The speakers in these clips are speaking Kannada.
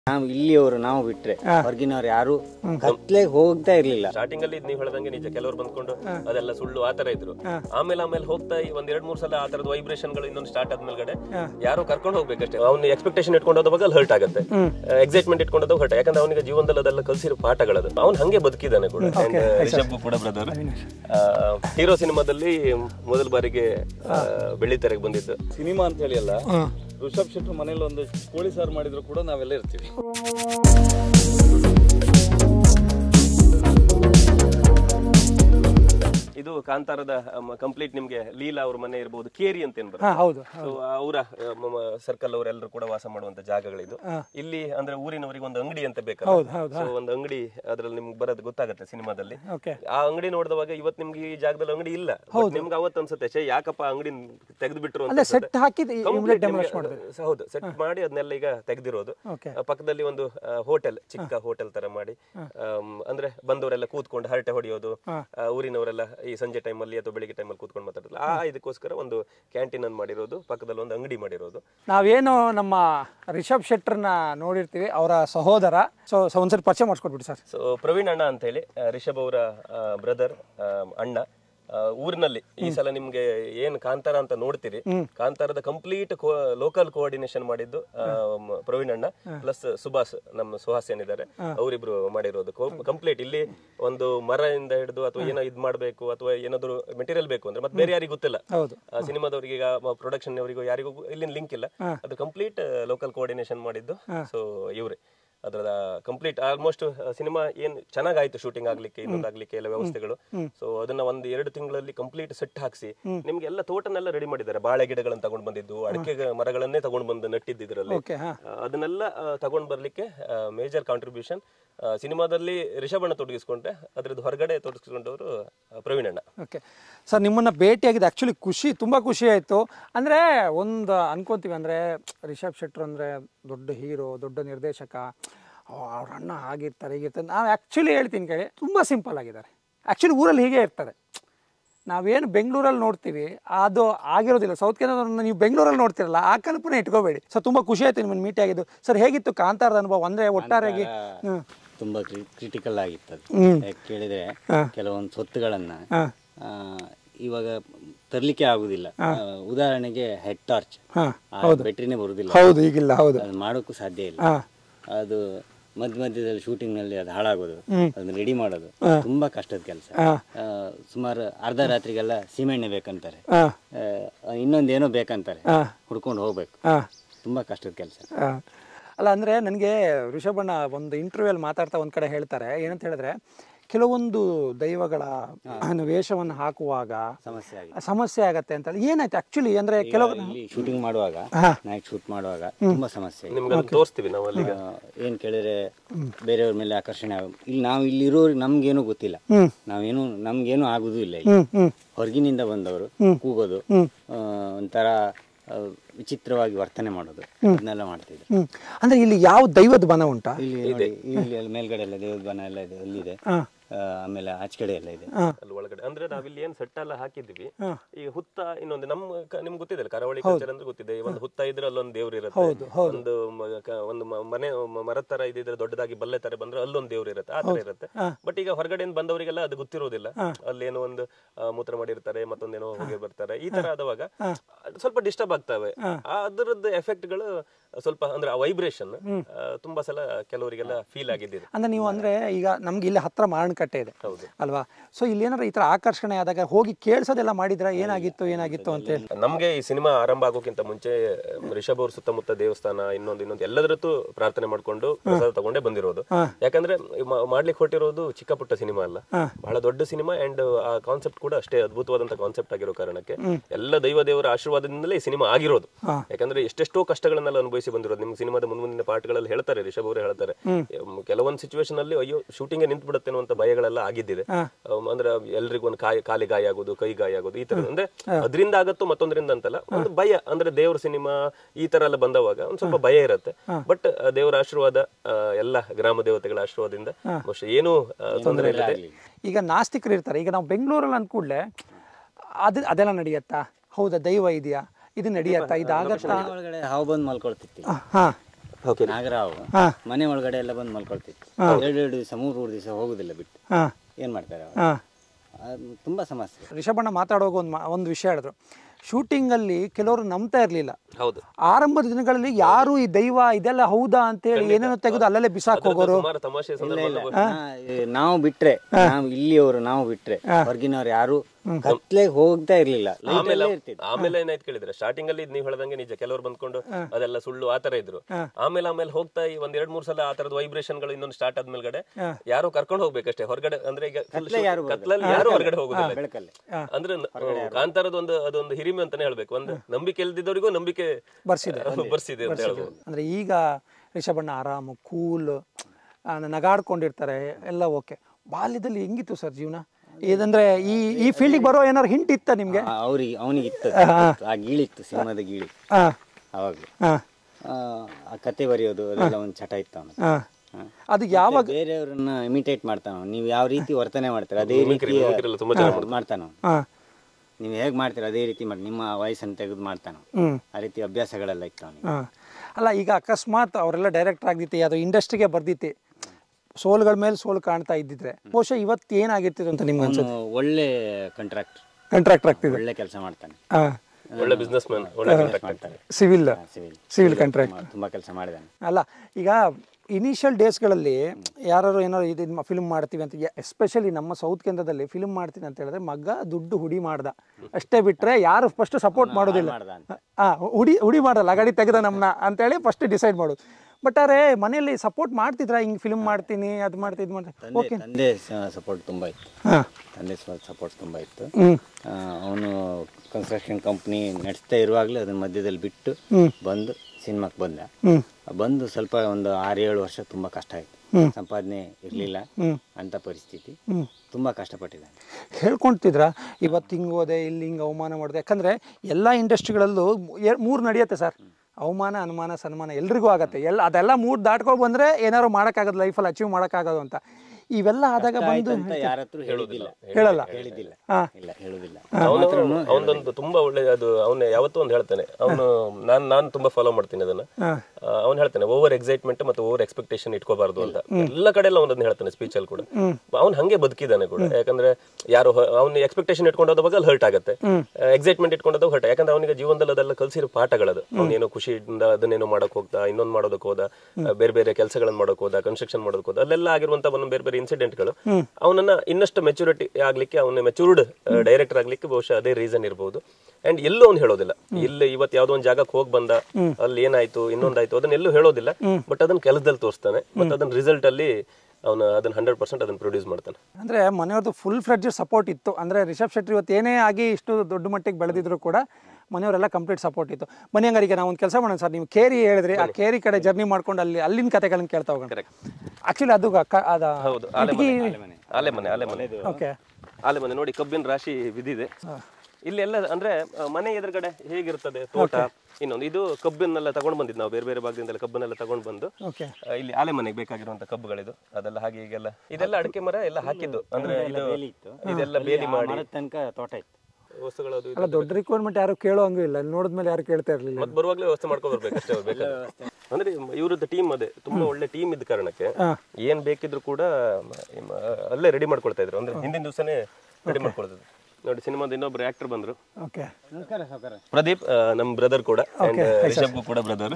ನಾವು ಇಲ್ಲಿಯವರು ನಾವು ಬಿಟ್ರೆ ಹೊರಗಿನವ್ರು ಯಾರು ಕತ್ಲೆಗೆ ಹೋಗ್ತಾ ಇರ್ಲಿಲ್ಲ ಸ್ಟಾರ್ಟಿಂಗ್ ಅಲ್ಲಿ ನೀವು ಹೇಳ್ದಂಗೆ ನಿಜ ಕೆಲವರು ಬಂದ್ಕೊಂಡು ಅದೆಲ್ಲ ಸುಳ್ಳು ಆತರ ಇದ್ರು ಆಮೇಲೆ ಆಮೇಲೆ ಹೋಗ್ತಾ ಈ ಒಂದ್ ಎರಡ್ ಮೂರ್ ಸಲ ಆ ತರದ ವೈಬ್ರೇಷನ್ ಗಳು ಇನ್ನೊಂದು ಸ್ಟಾರ್ಟ್ ಆದ್ಮೇಲೆ ಯಾರು ಕರ್ಕೊಂಡು ಹೋಗ್ಬೇಕಷ್ಟೇ ಅವ್ನು ಎಕ್ಸ್ಪೆಕ್ಟೇಷನ್ ಇಟ್ಕೊಂಡು ಹೋದಾಗ ಅಲ್ಲಿ ಹರ್ಟ್ ಆಗುತ್ತೆ ಎಕ್ಸೈಟ್ಮೆಂಟ್ ಇಟ್ಕೊಂಡು ಹೋದಾಗ ಹರ್ಟ್ ಯಾಕಂದ್ರೆ ಅವನಿಗೆ ಜೀವನದಲ್ಲಿ ಅದೆಲ್ಲ ಕಲ್ಸಿರೋ ಪಾಠಗಳದು ಅವ್ನು ಹಂಗೆ ಬದುಕಿದ್ದಾನೆ ಕೂಡ And, ರಿಷಬ್ ಕೂಡ ಬ್ರದರ್ ಹೀರೋ ಸಿನಿಮಾದಲ್ಲಿ ಮೊದಲ ಬಾರಿಗೆ ಆ, ಬೆಳ್ಳಿತೆರೆಗೆ ಬಂದಿದ್ದು ಸಿನಿಮಾ ಅಂತ ಹೇಳಿ ಅಲ್ಲ ಋಷಭ್ ಶೆಟ್ಟಿ ಮನೇಲಿ ಒಂದು ಕೋಳಿ ಸಾರು ಮಾಡಿದ್ರು ಕೂಡ ನಾವೆಲ್ಲ ಇರ್ತೀವಿ ಇದು ಕಾಂತಾರದ ಕಂಪ್ಲೀಟ್ ನಿಮ್ಗೆ ಲೀಲಾ ಅವ್ರ ಮನೆ ಇರಬಹುದು ಕೇರಿ ಅಂತ ಏನ್ ಬರುತ್ತೆ ಹಾ ಹೌದು ಸೊ ಅವರ ಸರ್ಕಲ್ ಅವರೆಲ್ಲರೂ ಕೂಡ ವಾಸ ಮಾಡುವಂತ ಜಾಗಗಳಿದು ಇಲ್ಲಿ ಅಂದ್ರೆ ಊರಿನವರಿಗೆ ಒಂದು ಅಂಗಡಿ ಅಂತ ಬೇಕಲ್ಲ ಹೌದು, ಹೌದು, ಸೊ ಒಂದು ಅಂಗಡಿ ಅದ್ರಲ್ಲಿ ನಿಮ್ಗೆ ಬರೋದು ಗೊತ್ತಾಗುತ್ತೆ ಸಿನಿಮಾದಲ್ಲಿ ಓಕೆ ಆ ಅಂಗಡಿ ನೋಡಿದವಾಗ ಇವತ್ತು ನಿಮ್ಗೆ ಈ ಜಾಗದಲ್ಲಿ ಅಂಗಡಿ ಇಲ್ಲ But ನಿಮ್ಗೆ ಅವತ್ತು ಅನ್ಸುತ್ತೆ ಛೇ ಯಾಕಪ್ಪ ಅಂಗಡಿ ತೆಗೆದು ಬಿಟ್ರು ಅಂತ ಅಲ್ಲೇ ಅನ್ಸುತ್ತೆ. ಸೆಟ್ ಹಾಕಿದ್ Complete ನಿಮ್ಗೆ- ಹೌದು ಸೆಟ್ ಮಾಡಿ ಅದನ್ನೆಲ್ಲ ಈಗ ತೆಗೆದಿರೋದು ಓಕೆ ಪಕ್ಕದಲ್ಲಿ ಒಂದು ಹೋಟೆಲ್ ಚಿಕ್ಕ ಹೋಟೆಲ್ ತರ ಮಾಡಿ ಆಮ್, ಅಂದ್ರೆ ಬಂದವರೆಲ್ಲ ಕೂತ್ಕೊಂಡು ಹರಟೆ ಹೊಡೆಯೋದು ಆ, ಊರಿನವರೆಲ್ಲ ಈ ಸಂಜೆ ಟೈಮಲ್ಲಿ ಅಥವಾ ಬೆಳಿಗ್ಗೆ ಟೈಮಲ್ಲಿ ಕೂತ್ಕೊಂಡು ಮಾತಾಡೋದು ಆ ಇದಕ್ಕೋಸ್ಕರ ಒಂದು ಕ್ಯಾಂಟೀನ್ ಅನ್ನು ಮಾಡಿರೋದು ಪಕ್ಕದಲ್ಲಿ ಒಂದು ಅಂಗಡಿ ಮಾಡಿರೋದು ನಾವೇನು ನಮ್ಮ ರಿಷಬ್ ಶೆಟ್ಟರ್ನ ನೋಡಿರ್ತೀವಿ ಅವರ ಸಹೋದರ ಸೊ ಸೊ ಒಂದ್ಸರಿ ಪರಿಚಯ ಮಾಡಿಸ್ಕೊಟ್ಬಿಡಿ ಸರ್ ಸೊ ಪ್ರವೀಣ್ ಅಣ್ಣ ಅಂತ ಹೇಳಿ ಆ, ರಿಷಬ್ ಅವರ ಬ್ರದರ್ ಅಣ್ಣ ಆ, ಊರಿನಲ್ಲಿ ಈ ಸಲ ನಿಮ್ಗೆ ಏನ್ ಕಾಂತಾರ ಅಂತ ನೋಡ್ತೀರಿ ಕಾಂತಾರದ ಕಂಪ್ಲೀಟ್ ಲೋಕಲ್ ಕೋಆರ್ಡಿನೇಷನ್ ಮಾಡಿದ್ದು ಆ, ಮ- ಪ್ರವೀಣ್ ಅಣ್ಣ ಪ್ಲಸ್ ಸುಭಾಷ್ ನಮ್ಮ ಸುಹಾಸ್ ಏನಿದ್ದಾರೆ ಅವರಿಬ್ರು ಮಾಡಿರೋದು ಕಂಪ್ಲೀಟ್ ಇಲ್ಲಿ ಒಂದು ಮರದಿಂದ ಹಿಡಿದು ಅಥವಾ ಏನೋ ಇದ್ ಮಾಡ್ಬೇಕು ಅಥವಾ ಏನಾದ್ರು ಮೆಟೀರಿಯಲ್ ಬೇಕು ಅಂದ್ರೆ ಮತ್ತೆ ಬೇರೆ ಯಾರಿಗೂ ಗೊತ್ತಿಲ್ಲ ಹೌದು ಆ, ಸಿನಿಮಾದವ್ರಿಗೆ ಈಗ ಪ್ರೊಡಕ್ಷನ್ ಅವರಿಗೂ ಯಾರಿಗೂ ಇಲ್ಲಿನ ಲಿಂಕ್ ಇಲ್ಲ ಅದು ಕಂಪ್ಲೀಟ್ ಲೋಕಲ್ ಕೋಆರ್ಡಿನೇಷನ್ ಮಾಡಿದ್ದು ಸೊ ಇವ್ರೆ ಅದರ ಕಂಪ್ಲೀಟ್ ಆಲ್ಮೋಸ್ಟ್ ಸಿನಿಮಾ ಏನ್ ಚೆನ್ನಾಗಾಯ್ತು ಶೂಟಿಂಗ್ ಆಗ್ಲಿಕ್ಕೆ ಇನ್ನೊಂದು ಆಗ್ಲಿಕ್ಕೆ ಎಲ್ಲ ವ್ಯವಸ್ಥೆಗಳು ಸೊ ಅದನ್ನ ಒಂದು ಎರಡು ತಿಂಗಳಲ್ಲಿ ಕಂಪ್ಲೀಟ್ ಸೆಟ್ ಹಾಕ್ಸಿ ನಿಮ್ಗೆ ಎಲ್ಲ ತೋಟನೆಲ್ಲ ರೆಡಿ ಮಾಡಿದ್ದಾರೆ ಬಾಳೆ ಗಿಡಗಳನ್ನ ತಗೊಂಡ್ ಬಂದಿದ್ದು ಅಡಿಕೆ ಗ- ಮರಗಳನ್ನೇ ತಗೊಂಡ್ ಬಂದು ನೆಟ್ಟಿದ್ದು ಇದರಲ್ಲಿ ಓಕೆ ಹಾ ಅದನ್ನೆಲ್ಲ ಆ, ತಗೊಂಡ್ ಬರ್ಲಿಕ್ಕೆ ಮೇಜರ್ ಕಾಂಟ್ರಿಬ್ಯೂಷನ್ ಸಿನಿಮಾದಲ್ಲಿ ರಿಷಭಣ್ಣ ತೊಡಗಿಸ್ಕೊಂಡ್ರೆ ಅದ್ರದ್ದು ಹೊರಗಡೆ ತೊಡಗಿಸ್ಕೊಂಡವರು ಪ್ರವೀಣ್ ಅಣ್ಣ ಓಕೆ ಸರ್ ನಿಮ್ಮನ್ನು ಭೇಟಿಯಾಗಿದ್ದು ಆ್ಯಕ್ಚುಲಿ ಖುಷಿ ತುಂಬ ಖುಷಿ ಆಯಿತು ಅಂದರೆ ಒಂದು ಅನ್ಕೊಂತೀವಿ ಅಂದರೆ ರಿಷಬ್ ಶೆಟ್ರು ಅಂದರೆ ದೊಡ್ಡ ಹೀರೋ ದೊಡ್ಡ ನಿರ್ದೇಶಕ ಅವ್ರ ಅಣ್ಣ ಹಾಗಿರ್ತಾರೆ ಹೀಗಿರ್ತಾರೆ ನಾವು ಆ್ಯಕ್ಚುಲಿ ಹೇಳ್ತೀನಿ ಕೇಳಿ ತುಂಬ ಸಿಂಪಲ್ ಆಗಿದ್ದಾರೆ ಆ್ಯಕ್ಚುಲಿ ಊರಲ್ಲಿ ಹೀಗೆ ಇರ್ತಾರೆ ನಾವೇನು ಬೆಂಗಳೂರಲ್ಲಿ ನೋಡ್ತೀವಿ ಅದು ಆಗಿರೋದಿಲ್ಲ ಸೌತ್ ಕೆನಡಾ ನೀವು ಬೆಂಗಳೂರಲ್ಲಿ ನೋಡ್ತಿರಲ್ಲ ಆ ಕಲ್ಪನೆ ಇಟ್ಕೋಬೇಡಿ ಸರ್ ತುಂಬ ಖುಷಿ ಆಯ್ತು ನಿಮ್ಮನ್ನು ಮೀಟ್ ಆಗಿದ್ದು ಸರ್ ಹೇಗಿತ್ತು ಕಾಂತಾರದ ಅನುಭವ ಅಂದರೆ ಒಟ್ಟಾರೆಯಾಗಿ ಹ್ಞೂ ತುಂಬಾ ಕ್ರಿಟಿಕಲ್ ಆಗಿತ್ತು ಅದು ಹ್ಮ್. ಯಾಕೆ ಕೇಳಿದ್ರೆ ಹಾ. ಕೆಲವೊಂದು ಸ್ವತ್ತುಗಳನ್ನ ಹಾಂ ಆ, ಇವಾಗ ತರ್ಲಿಕ್ಕೆ ಆಗುದಿಲ್ಲ ಆ, ಉದಾಹರಣೆಗೆ ಹೆಡ್ ಟಾರ್ಚ್ ಹಾಂ ಬ್ಯಾಟ್ರಿನೇ ಬರುದಿಲ್ಲ ಹೌದು ಈಗಿಲ್ಲ ಹೌದು ಅದು ಮಾಡೋಕ್ಕೂ ಸಾಧ್ಯ ಇಲ್ಲ ಹಾಂ ಅದು ಮಧ್ಯ ಮಧ್ಯದಲ್ಲಿ ಶೂಟಿಂಗ್ ನಲ್ಲಿ ಅದು ಹಾಳಾಗೋದು ಹ್ಮ್. ಅದನ್ನ ರೆಡಿ ಮಾಡೋದು ತುಂಬಾ ಕಷ್ಟದ ಕೆಲಸ ಹಾಂ ಸುಮಾರು ಅರ್ಧ ರಾತ್ರಿಗೆಲ್ಲ ಸೀಮೆಣ್ಣೆ ಬೇಕಂತಾರೆ ಹಾಂ ಆ, ಇನ್ನೊಂದೇನೋ ಬೇಕಂತಾರೆ ಹಾಂ ಹುಡ್ಕೊಂಡು ಹೋಗ್ಬೇಕು ಹಾಂ ತುಂಬಾ ಕಷ್ಟದ ಕೆಲಸ ಆ, ಅಲ್ಲ ಅಂದರೆ ನನಗೆ ಋಷಭಣ್ಣ ಒಂದು ಇಂಟರ್ವ್ಯೂಲ್ಲಿ ಮಾತಾಡ್ತಾ ಒಂದು ಕಡೆ ಹೇಳ್ತಾರೆ ಏನಂತ ಹೇಳಿದ್ರೆ ಕೆಲವೊಂದು ದೈವಗಳ ವೇಷವನ್ನು ಹಾಕುವಾಗ ಸಮಸ್ಯೆ ಆಗಿದೆ ಸಮಸ್ಯೆ ಆಗತ್ತೆ ಅಂತ ಏನಾಯ್ತು ಆ್ಯಕ್ಚುಲಿ ಅಂದರೆ ಕೆಲವು ಇಲ್ಲಿ ಶೂಟಿಂಗ್ ಮಾಡುವಾಗ ಹಾ. ನೈಟ್ ಶೂಟ್ ಮಾಡುವಾಗ ತುಂಬಾ ಸಮಸ್ಯೆ ಇದೆ. ನಿಮ್ಗೆ ಅದನ್ನ ತೋರಿಸ್ತೀವಿ ನಾವು ಅಲ್ಲಿಗೆ ಆ, ಏನ್ ಕೇಳಿದ್ರೆ ಬೇರೆಯವ್ರ ಮೇಲೆ ಆಕರ್ಷಣೆ ಆಗ ಇಲ್ಲಿ ನಾವು ಇಲ್ಲಿರೋರು ನಮ್ಗೇನು ಗೊತ್ತಿಲ್ಲ ಹ್ಮ್. ನಾವೇನು ನಮ್ಗೇನು ಆಗುದು ಇಲ್ಲ ಇಲ್ಲಿ ಹ್ಞೂ ಹ್ಞೂ ಹೊರಗಿನಿಂದ ಬಂದವರು ಕೂಗೋದು ಆ, ಒಂಥರ ಆ, ವಿಚಿತ್ರವಾಗಿ ವರ್ತನೆ ಮಾಡೋದು ಅದನ್ನೆಲ್ಲ ಮಾಡ್ತಿದ್ರು ಹ್ಞೂ ಅಂದರೆ ಇಲ್ಲಿ ಯಾವ ದೈವದ ಬನ ಉಂಟಾ ಇಲ್ಲಿ ನೋಡಿ ಇಲ್ಲಿ ಅಲ್ಲಿ ಮೇಲ್ಗಡೆ ಎಲ್ಲ ದೇವದ ಬನ ಎಲ್ಲ ಇದೆ ಅಲ್ಲಿದೆ ಹಾಂ ಆ, ಆಮೇಲೆ ಆಚೆ ಕಡೆ ಎಲ್ಲ ಇದೆ ಹಾಂ ಅಲ್ಲಿ ಒಳಗಡೆ ಅಂದ್ರೆ ನಾವಿಲ್ಲಿ ಏನ್ ಸೆಟ್ ಎಲ್ಲ ಹಾಕಿದ್ವಿ ಹಾಂ. ಈಗ ಹುತ್ತ ಇನ್ನೊಂದು ನಮ್ಮ ಕ- ನಿಮ್ಗೆ ಗೊತ್ತಿದೆ ಕರಾವಳಿ ಕಲ್ಚರ್ ಅಂದ್ರೆ ಗೊತ್ತಿದೆ ಒಂದು ಹುತ್ತ ಇದ್ರೆ ಅಲ್ಲೊಂದು ದೇವ್ರು ಇರುತ್ತೆ ಹೌದು, ಹೌದು. ಒಂದು ಮ- ಕ- ಒಂದು ಮ- ಮನೆ ಮ- ಮರದ ತರ ಇದ್ರೆ ದೊಡ್ಡದಾಗಿ ಬಲ್ಲೆ ತರ ಬಂದ್ರೆ ಅಲ್ಲೊಂದು ದೇವ್ರು ಇರುತ್ತೆ ಆ ತರ ಇರುತ್ತೆ ಬಟ್ ಈಗ ಹೊರಗಡೆಯಿಂದ ಬಂದವರಿಗೆಲ್ಲ ಅದು ಗೊತ್ತಿರೋದಿಲ್ಲ ಅಲ್ಲೇನೋ ಒಂದು ಆ, ಮೂತ್ರ ಮಾಡಿರ್ತಾರೆ ಮತ್ತೊಂದೇನೋ ಹೋಗಿ ಬರ್ತಾರೆ ಈ ತರ ಆದವಾಗ ಅದು ಸ್ವಲ್ಪ ಡಿಸ್ಟರ್ಬ್ ಆಗ್ತವೆ ಆ ಅದರದ್ದು ಎಫೆಕ್ಟ್ಗಳು ಸ್ವಲ್ಪ ಅಂದ್ರೆ ಆ ವೈಬ್ರೇಷನ್ ತುಂಬಾ ಸಲ ಕೆಲವರಿಗೆಲ್ಲ ಫೀಲ್ ಆಗಿದ್ದಿದೆ ಅಂದ್ರೆ ನೀವು ಅಂದ್ರೆ ಈಗ ನಮ್ಗೆ ಇಲ್ಲಿ ಹತ್ರ ಮಾರಣಕಟ್ಟೆ ಇದೆ ಹೌದು. ಅಲ್ವಾ ಸೊ ಇಲ್ಲಿ ಏನಾರ ಈ ತರ ಆಕರ್ಷಣೆ ಆದಾಗ ಹೋಗಿ ಕೇಳ್ಸೋದೆಲ್ಲ ಮಾಡಿದ್ರ ಏನಾಗಿತ್ತು ಏನಾಗಿತ್ತು ಅಂತ ಹೇಳಿ ನಮ್ಗೆ ಈ ಸಿನಿಮಾ ಆರಂಭ ಆಗೋಕ್ಕಿಂತ ಮುಂಚೆ ರಿಷಬ್ ಅವ್ರ ಸುತ್ತಮುತ್ತ ದೇವಸ್ಥಾನ ಇನ್ನೊಂದು ಇನ್ನೊಂದು ಎಲ್ಲದರದ್ದು ಪ್ರಾರ್ಥನೆ ಮಾಡ್ಕೊಂಡು ಪ್ರಸಾದ ತಗೊಂಡೇ ಬಂದಿರೋದು ಯಾಕಂದ್ರೆ ಮ- ಮಾಡ್ಲಿಕ್ಕೆ ಹೊಟ್ಟಿರೋದು ಚಿಕ್ಕ ಪುಟ್ಟ ಸಿನಿಮಾ ಅಲ್ಲ ಬಹಳ ದೊಡ್ಡ ಸಿನಿಮಾ ಅಂಡ್ ಆ ಕಾನ್ಸೆಪ್ಟ್ ಕೂಡ ಅಷ್ಟೇ ಅದ್ಭುತವಾದಂತ ಕಾನ್ಸೆಪ್ಟ್ ಆಗಿರೋ ಕಾರಣಕ್ಕೆ ಎಲ್ಲ ದೈವ ದೇವರ ಆಶೀರ್ವಾದದಿಂದಲೇ ಈ ಸಿನಿಮಾ ಆಗಿರೋದು ಯಾಕಂದ್ರೆ ಎಷ್ಟೆಷ್ಟೋ ಕಷ್ಟಗಳನ್ನೆಲ್ಲ ಅನುಭವಿಸಿ ಬಂದಿರೋದು ನಿಮ್ಗೆ ಸಿನಿಮಾದ ಮುಂದಿನ ಪಾರ್ಟ್ಗಳಲ್ಲಿ ಹೇಳ್ತಾರೆ ರಿಷಬ್ ಅವರು ಹೇಳ್ತಾರೆ ಎಮ್, ಕೆಲವೊಂದು ಸಿಚುವೇಶನ್ ಅಲ್ಲಿ ಅಯ್ಯೋ ಶೂಟಿಂಗ್ ನಿಂತು ಬಿಡುತ್ತೆ ಅನ್ನುವಂತ ಭಯಗಳೆಲ್ಲ ಆಗಿದ್ದಿದೆ ಅಮ್, ಅಂದ್ರೆ ಎಲ್ರಿಗೂ ಒಂದು ಕಾಯಿ ಕಾಲಿ ಗಾಯ ಆಗೋದು ಕೈ ಗಾಯ ಆಗೋದು ಈ ತರ ಅಂದ್ರೆ ಅದರಿಂದ ಆಗತ್ತೋ ಮತ್ತೊಂದರಿಂದ ಅಂತಲ್ಲ ಒಂದು ಭಯ ಅಂದ್ರೆ ದೇವ್ರ ಸಿನಿಮಾ ಈ ತರ ಎಲ್ಲ ಬಂದವಾಗ ಒಂದ್ ಸ್ವಲ್ಪ ಭಯ ಇರುತ್ತೆ ಬಟ್ ದೇವರ ಆಶೀರ್ವಾದ ಆ, ಎಲ್ಲ ಗ್ರಾಮ ದೇವತೆಗಳ ಆಶೀರ್ವಾದದಿಂದ ಬಹುಶಃ ಏನೂ ಆ, ತೊಂದರೆ ಇಲ್ಲದೆ ಈಗ ನಾಸ್ತಿಕರು ಇರ್ತಾರೆ ಈಗ ನಾವು ಬೆಂಗಳೂರಲ್ಲಿ ಅಂದ್ಕೂಡ್ಲೆ ಅದು ಅದೆಲ್ಲ ನಡೆಯತ್ತಾ ಹೌದಾ ದೈವ ಇದೆಯಾ ಇದು ನಡೆಯತ್ತಾ ಇದಾಗತ್ತಾ ಒಳಗಡೆ ಹಾವು ಬಂದು ಮಲ್ಕೊಳ್ತಿತ್ತು ಹಾ Okay. ನಾಗರಾವ್ ಹಾ. ಮನೆ ಒಳಗಡೆ ಎಲ್ಲ ಬಂದು ಮಲ್ಕೊಳ್ತಿತ್ತು ಎರಡು ಎರಡು ದಿವಸ ಮೂರು ಮೂರು ದಿವಸ ಹೋಗುದಿಲ್ಲ ಬಿಟ್ಟು ಹಾಂ ಏನ್ ಮಾಡ್ತಾರೆ ಅವ್ರು? ಹಾಂ ಅದು ತುಂಬಾ ಸಮಸ್ಯೆ ರಿಷಭಣ್ಣ ಮಾತಾಡುವಾಗ ಒಂದು ಒಂದು ವಿಷಯ ಹೇಳಿದ್ರು ಶೂಟಿಂಗಲ್ಲಿ ಕೆಲವರು ನಂಬ್ತಾ ಇರಲಿಲ್ಲ ಹೌದು ಆರಂಭದ ದಿನಗಳಲ್ಲಿ ಯಾರು ಈ ದೈವ ಇದೆಲ್ಲ ಹೌದಾ ಅಂತೇಳಿ ಏನೇನೋ ತೆಗೆದು ಅಲ್ಲಲ್ಲೇ ಬಿಸಾಕ್ ಹೋಗೋರು ಸುಮಾರು ತಮಾಷೆ ಇಲ್ಲ, ಸಂದರ್ಭ ಇಲ್ಲ. ನಾ- ಏ, ನಾವು ಬಿಟ್ರೆ ನಾವು ಇಲ್ಲಿಯವರು ನಾವು ಬಿಟ್ರೆ ಹೊರಗಿನವ್ರು ಯಾರು ಕತ್ಲೆಗೆ ಹೋಗ್ತಾ ಇರ್ಲಿಲ್ಲ Light ಆಮೇಲೆ ಅಲ್ಲೇ ಇರ್ತಿದ್ರು ಆಮೇಲೆ ಏನಾಯ್ತು ಕೇಳಿದ್ರೆ ಸ್ಟಾರ್ಟಿಂಗ್ ಅಲ್ಲಿ ನೀವು ಹೇಳ್ದಂಗೆ ನಿಜ ಕೆಲವರು ಬಂದ್ಕೊಂಡು ಅದೆಲ್ಲ ಸುಳ್ಳು ಆತರ ಇದ್ರು ಆಮೇಲೆ ಆಮೇಲೆ ಹೋಗ್ತಾ ಈ ಒಂದ್ ಎರಡ್ ಮೂರ್ ಸಲ ಆ ತರದ ವೈಬ್ರೇಷನ್ ಗಳು ಇನ್ನೊಂದು ಸ್ಟಾರ್ಟ್ ಆದ್ಮೇಲೆ ಯಾರು ಕರ್ಕೊಂಡು ಹೋಗ್ಬೇಕಷ್ಟೇ ಹೊರಗಡೆ ಅಂದ್ರೆ ಈಗ full ಕತ್ಲೆಗೆ ಯಾರು ಬರೋದಿಲ್ಲ. ಕತ್ಲಲ್ಲಿ ಯಾರು ಹೊರಗಡೆ ಹೋಗುದಿಲ್ಲ ಬೆಳಕಲ್ಲಿ ಅಂದ್ರೆ ನ- ಕಾಂತಾರದ ಒಂದು ಅದೊಂದು ಹಿರಿಮೆ ಅಂತಾನೆ ಹೇಳ್ಬೇಕು ಒಂದು ನಂಬಿಕೆ ಇಲ್ದಿದ್ದವರಿಗೂ ನಂಬಿಕೆ ಬರ್ಸಿದೆ. ಬರ್ಸಿದೆ ಅಂತ ಹೇಳ್ಬೋದು ಅಂದರೆ ಈಗ ರಿಷಭಣ್ಣ ಆರಾಮು ಕೂಲ್ ನಗಾಡ್ಕೊಂಡಿರ್ತಾರೆ ಎಲ್ಲ ಓಕೆ ಬಾಲ್ಯದಲ್ಲಿ ಹೆಂಗಿತ್ತು ಸರ್ ಜೀವನ ಇದಂದ್ರೆ ಈ ಈ ಫೀಲ್ಡಿಗೆ ಬರೋ ಏನಾರು ಹಿಂಟ್ ಇತ್ತ ನಿಮಗೆ ಆ, ಅವ್ರಿಗೆ ಅವನಿಗೆ ಇತ್ತು ಆ ಗೀಳಿತ್ತು ಸಿಂಹದ ಗೀಳಿ ಹಾಂ ಅವಾಗ್ಲೂ ಹಾಂ ಆ, ಆ ಕತೆ ಬರೆಯೋದು ಅದೆಲ್ಲ ಒಂದು ಚಟ ಇತ್ತು ಅವನು ಹಾಂ ಅದು ಯಾವಾಗ ಬೇರೆಯವ್ರನ್ನ ಇಮಿಟೇಟ್ ಮಾಡ್ತಾನ ಅವ್ನು. ನೀವು ಯಾವ ರೀತಿ ವರ್ತನೆ ಮಾಡ್ತೀರ ಅದೇ ರೀತಿ mimicry ಎಲ್ಲ ತುಂಬಾ ಚೆನ್ನಾಗಿ ಮಾಡ್ತಾನ ಅವ್ನು. ಹಾಂ ನೀವು ಹೇಗೆ ಮಾಡ್ತೀರ ಅದೇ ರೀತಿ ಮಾಡಿ ನಿಮ್ಮ ವಯಸ್ಸನ್ನು ತೆಗೆದು ಮಾಡ್ತಾನ ಅವ್ನು. ಹ್ಞೂ ಆ ರೀತಿ ಅಭ್ಯಾಸಗಳೆಲ್ಲ ಇತ್ತು ಅವನಿಗೆ ಹಾಂ ಅಲ್ಲ ಈಗ ಅಕಸ್ಮಾತ್ ಅವರೆಲ್ಲ ಡೈರೆಕ್ಟರ್ ಆಗಿತ್ತು ಅದು ಇಂಡಸ್ಟ್ರಿಗೆ ಬರ್ದಿತ್ತು ಸೋಲ್ಗಳ ಮೇಲೆ ಸೋಲು ಕಾಣ್ತಾ ಇದ್ದಿದ್ರೆ ಬಹುಶಃ ಇವತ್ತು ಏನಾಗಿರ್ತಿತ್ತು ಅಂತ ನಿಮ್ಗೆ ಅನ್ಸುತ್ತೆ ಅವನು ಒಳ್ಳೆ ಕಾಂಟ್ರಾಕ್ಟ್ ಕಾಂಟ್ರಾಕ್ಟರ್ ಆಗ್ತಿದೆ ಒಳ್ಳೆ ಕೆಲಸ ಮಾಡ್ತಾನೆ ಹಾಂ ಒಳ್ಳೆ ಬಿಸ್ನೆಸ್ ಮ್ಯಾನ್ ಒಳ್ಳೆ ಕಾಂಟ್ಯಾಕ್ಟ್ ಮಾಡ್ತಾನೆ ಸಿವಿಲ್ ಸಿವಿಲ್ ಸಿವಿಲ್ ಕಾಂಟ್ರಾಕ್ಟ್ ತುಂಬಾ ಕೆಲಸ ಮಾಡಿದಾನೆ ಅಲ್ಲ ಈಗ ಇನಿಷಿಯಲ್ ಡೇಸ್ಗಳಲ್ಲಿ ಯಾರು ಏನಾರು ಇದು ಫಿಲ್ಮ್ ಮಾಡ್ತೀವಿ ಅಂತ ಎಸ್ಪೆಷಲಿ ನಮ್ಮ ಸೌತ್ ಕೇಂದ್ರದಲ್ಲಿ ಫಿಲ್ಮ್ ಮಾಡ್ತೀನಿ ಅಂತ ಹೇಳಿದ್ರೆ ಮಗ್ಗ ದುಡ್ಡು ಹುಡಿ ಮಾಡ್ದ ಅಷ್ಟೇ ಬಿಟ್ರೆ ಯಾರು ಫಸ್ಟ್ ಸಪೋರ್ಟ್ ಮಾಡೋದಿಲ್ಲ ಮಾಡ್ದ ಅಂತ ಆ ಹುಡಿ ಹುಡಿ ಮಾಡಲ್ಲ ಗಾಡಿ ತೆಗೆದ ನಮ್ಮನ್ನ ಅಂತೇಳಿ ಫಸ್ಟ್ ಡಿಸೈಡ್ ಮಾಡೋದು ಬಟ್ ಅರೆ ಮನೆಯಲ್ಲಿ ಸಪೋರ್ಟ್ ಮಾಡ್ತಿದ್ರ ಹಿಂಗೆ ಫಿಲ್ಮ್ ಮಾಡ್ತೀನಿ ಅದು ಮಾಡ್ತೀನಿ ಇದು ಮಾಡ್ತೀನಿ ತಂದೆ ಓಕೆ ತಂದೆ ಸಪೋರ್ಟ್ ತುಂಬಾ ಇತ್ತು ಹಾಂ ತಂದೆ ಸಪೋರ್ಟ್ ತುಂಬಾ ಇತ್ತು ಹ್ಞೂ ಅವನು ಕನ್ಸ್ಟ್ರಕ್ಷನ್ ಕಂಪ್ನಿ ನಡೆಸ್ತಾ ಇರುವಾಗಲೇ ಅದನ್ನ ಮಧ್ಯದಲ್ಲಿ ಬಿಟ್ಟು ಬಂದು ಸಿನಿಮಾಕ್ಕೆ ಬಂದ ಹ್ಞೂ ಬಂದು ಸ್ವಲ್ಪ ಒಂದು ಆರು ಏಳು ವರ್ಷ ತುಂಬಾ ಕಷ್ಟ ಆಯ್ತು ಹ್ಮ್. ಸಂಪಾದನೆ ಇರಲಿಲ್ಲ ಹ್ಮ್. ಅಂತ ಪರಿಸ್ಥಿತಿ ಹ್ಞೂ ತುಂಬಾ ಕಷ್ಟಪಟ್ಟಿದ್ದಾನೆ ಹೇಳ್ಕೊಂತಿದ್ರ ಇವತ್ತು ಹಿಂಗೆ ಹೋದೆ ಇಲ್ಲಿ ಹಿಂಗೆ ಅವಮಾನ ಮಾಡಿದೆ ಯಾಕಂದರೆ ಎಲ್ಲ ಇಂಡಸ್ಟ್ರಿಗಳಲ್ಲೂ ಮೂರು ನಡೆಯುತ್ತೆ ಸರ್ ಅವಮಾನ ಅನುಮಾನ ಸನ್ಮಾನ ಎಲ್ರಿಗೂ ಆಗತ್ತೆ ಎಲ್ಲ ಅದೆಲ್ಲ ಮೂರು ದಾಟ್ಕೊಂಡು ಬಂದರೆ ಏನಾದ್ರು ಮಾಡೋಕ್ಕಾಗೋದು ಲೈಫಲ್ಲಿ ಅಚೀವ್ ಮಾಡೋಕ್ಕಾಗೋದು ಅಂತ ಇವೆಲ್ಲ ಆದಾಗ ಬಂದು ಅಂತ ಯಾರ ಹತ್ರ ಹೇಳಿದ್ದಿಲ್ಲ ಹೇಳಲ್ಲ ಹೇಳಿದ್ದಿಲ್ಲ ಹಾಂ ಇಲ್ಲ ಹೇಳುದಿಲ್ಲ ಅವನು ಅವನದೊಂದು ತುಂಬಾ ಒಳ್ಳೆ ಅದು ಅವನು ಯಾವತ್ತೂ ಒಂದು ಹೇಳ್ತಾನೆ ಅವನು ನಾನು ನಾನು ತುಂಬಾ ಫಾಲೋ ಮಾಡ್ತೀನಿ ಅದನ್ನ ಹಾಂ ಅವನು ಹೇಳ್ತಾನೆ ಓವರ್ ಎಕ್ಸೈಟ್ಮೆಂಟ್ ಮತ್ತು ಓವರ್ ಎಕ್ಸ್ಪೆಕ್ಟೇಷನ್ ಇಟ್ಕೋಬಾರ್ದು ಅಂತ ಎಲ್ಲ ಕಡೆ ಎಲ್ಲ ಅವನದನ್ನ ಹೇಳ್ತಾನೆ ಸ್ಪೀಚ್ ಅಲ್ಲಿ ಕೂಡ ಅವ್ನು ಹಂಗೆ ಬದುಕಿದ್ದಾನೆ ಕೂಡ ಯಾಕಂದ್ರೆ ಯಾರು ಅವ್ನು ಎಕ್ಸ್ಪೆಕ್ಟೇಷನ್ ಇಟ್ಕೊಂಡೋದಾಗ ಅಲ್ಲಿ ಹರ್ಟ್ ಆಗುತ್ತೆ ಎಕ್ಸೈಟ್ಮೆಂಟ್ ಇಟ್ಕೊಂಡೋದಾಗ ಹರ್ಟ್ ಯಾಕಂದ್ರೆ ಅವನಿಗೆ ಜೀವನದಲ್ಲಿ ಅದೆಲ್ಲ ಕಲ್ಸಿರೋ ಪಾಠಗಳದು ಅವನೇನೋ ಖುಷಿಯಿಂದ ಅದನ್ನೇನೋ ಮಾಡಕ್ ಹೋಗ್ತಾ ಇನ್ನೊಂದು ಮಾಡೋದಕ್ಕೆ ಹೋದ ಆ, ಬೇರೆ ಬೇರೆ ಕೆಲಸಗಳನ್ನ ಮಾಡೋಕ್ ಹೋದ ಕನ್ಸ್ಟ್ರಕ್ಷನ್ ಮಾಡೋದಕ್ಕೆ ಹೋದ ಅಲ್ಲೆಲ್ಲ ಆಗಿರುವಂತ ಒಂದು ಬೇರೆ ಬೇರೆ ಇನ್ಸಿಡೆಂಟ್ಗಳು ಅವನನ್ನ ಇನ್ನಷ್ಟು ಮೆಚುರಿಟಿ ಆಗ್ಲಿಕ್ಕೆ ಅವನ ಮೆಚೂರ್ಡ್ ಡೈರೆಕ್ಟರ್ ಆಗ್ಲಿಕ್ಕೆ ಬಹುಶಃ ಅದೇ ರೀಸನ್ ಇರಬಹುದು ಅಂಡ್ ಎಲ್ಲೂ ಅವ್ನು ಹೇಳೋದಿಲ್ಲ ಇಲ್ಲಿ ಇವತ್ತು ಯಾವ್ದೋ ಒಂದು ಜಾಗಕ್ಕೆ ಹೋಗಿ ಬಂದ ಅಲ್ಲಿ ಏನಾಯ್ತು ಇನ್ನೊಂದಾಯ್ತು ಅದನ್ನೆಲ್ಲೂ ಹೇಳೋದಿಲ್ಲ ಬಟ್ ಅದನ್ನ ಕೆಲಸದಲ್ಲಿ ತೋರಿಸ್ತಾನೆ ಮತ್ತೆ ಅದನ್ನ ರಿಸಲ್ಟ್ ಅಲ್ಲಿ ಅವನು ಅದನ್ನ ಹಂಡ್ರೆಡ್ ಪರ್ಸೆಂಟ್ ಅದನ್ನ ಪ್ರೊಡ್ಯೂಸ್ ಮಾಡ್ತಾನೆ ಅಂದರೆ ಮನೆಯವ್ರದ್ದು ಫುಲ್ ಫ್ಲೆಡ್ಜ್ ಸಪೋರ್ಟ್ ಇತ್ತು ಅಂದರೆ ರಿಷಬ್ ಶೆಟ್ಟಿ ಇವತ್ತು ಏನೇ ಆಗಿ ಇಷ್ಟು ದೊಡ್ಡ ಮಟ್ಟಿಗೆ ಬೆಳೆದಿದ್ರು ಕೂಡ ಮನೆಯವರೆಲ್ಲ ಕಂಪ್ಲೀಟ್ ಸಪೋರ್ಟ್ ಇತ್ತು ಮನೆ ಹಂಗಾರಿಗೆ ನಾವು ಒಂದು ಕೆಲಸ ಮಾಡೋಣ ಸರ್ ನೀವು ಕೇರಿ ಹೇಳಿದ್ರಿ ಆ ಕೇರಿ ಕಡೆ ಜರ್ನಿ ಮಾಡ್ಕೊಂಡು ಅಲ್ಲಿ ಅಲ್ಲಿನ ಕತೆಗಳನ್ನ ಕೇಳ್ತಾ ಹೋಗೋಣ ಆ್ಯಕ್ಚುಲಿ ಅದು ಕ- ಅದ ಹೌದು ಆಲೆ ಮನೆ ಆಲೆ ಮನೆ ಆಲೆ ಮನೆ ಓಕೆ ಆಲೆ ಮನೆ ನೋಡಿ ಕಬ್ಬಿನ ರಾಶಿ ಬಿದ್ದಿದೆ ಇಲ್ಲಿ ಎಲ್ಲ ಅಂದ್ರೆ ಆ, ಮನೆ ಎದುರುಗಡೆ ಹೇಗಿರ್ತದೆ ತೋಟ ಇನ್ನೊಂದು ಇದು ಕಬ್ಬಿನೆಲ್ಲ ತಗೊಂಡ್ ಬಂದಿದ್ದು ನಾವು ಬೇರೆ ಬೇರೆ ಭಾಗದಿಂದೆಲ್ಲ ಕಬ್ಬನ್ನೆಲ್ಲ ತಗೊಂಡ್ ಬಂದು ಓಕೆ ಆ, ಇಲ್ಲಿ ಆಲೆ ಮನೆಗೆ ಬೇಕಾಗಿರುವಂತ ಕಬ್ಬುಗಳಿದು ಅದೆಲ್ಲ ಹಾಗೆ ಹೀಗೆಲ್ಲ ಇದೆಲ್ಲ ಅಡಿಕೆ ಮರ ಎಲ್ಲ ಹಾಕಿದ್ದು ಅಂದ್ರೆ ಇದು ಬೇಲಿ ಇತ್ತು ಇದೆಲ್ಲ ಬೇಲಿ ಮಾಡಿ ಮರದ ತನಕ ತೋಟ ಇತ್ತು ವಸ್ತುಗಳು ಅದು ಇದು ಅಲ್ಲ ದೊಡ್ಡ ರಿಕ್ವೈರ್ಮೆಂಟ್ ಯಾರು ಕೇಳೋ ಹಂಗೂ ಇಲ್ಲ ನೋಡಿದ್ಮೇಲೆ ಯಾರು ಕೇಳ್ತಾ ಇರಲಿಲ್ಲ ಮತ್ತೆ ಬರುವಾಗಲೇ ವ್ಯವಸ್ಥೆ ಮಾಡ್ಕೊಂಡು ಬರ್ಬೇಕು ಅಷ್ಟೇ ಅವ್ರು ಬೇಕಾದ್ರೆ. ಅಂದ್ರೆ ಇವ್ರದ್ದು ಟೀಮ್ ಅದೇ ತುಂಬಾ ಒಳ್ಳೆ ಟೀಮ್ ಇದ್ದ ಕಾರಣಕ್ಕೆ ಏನ್ ಬೇಕಿದ್ರು ಕೂಡ ಮ- ಅಲ್ಲೇ ರೆಡಿ ಮಾಡ್ಕೊಳ್ತಾ ಇದ್ರು ಅಂದ್ರೆ ಹಿಂದಿನ ದಿವಸನೇ ರೆಡಿ ಮಾಡ್ಕೊಳ್ತಿದ್ರು ನೋಡಿ ಸಿನಿಮಾದ ಇನ್ನೊಬ್ರು ಆಕ್ಟರ್ ಬಂದ್ರು ಓಕೆ ನಮಸ್ಕಾರ ಸಾವುಕಾರ ಪ್ರದೀಪ್ ಆ, ನಮ್ ಬ್ರದರ್ ಕೂಡ ಅಂಡ್ ರಿಷಬ್ ಕೂಡ ಬ್ರದರ್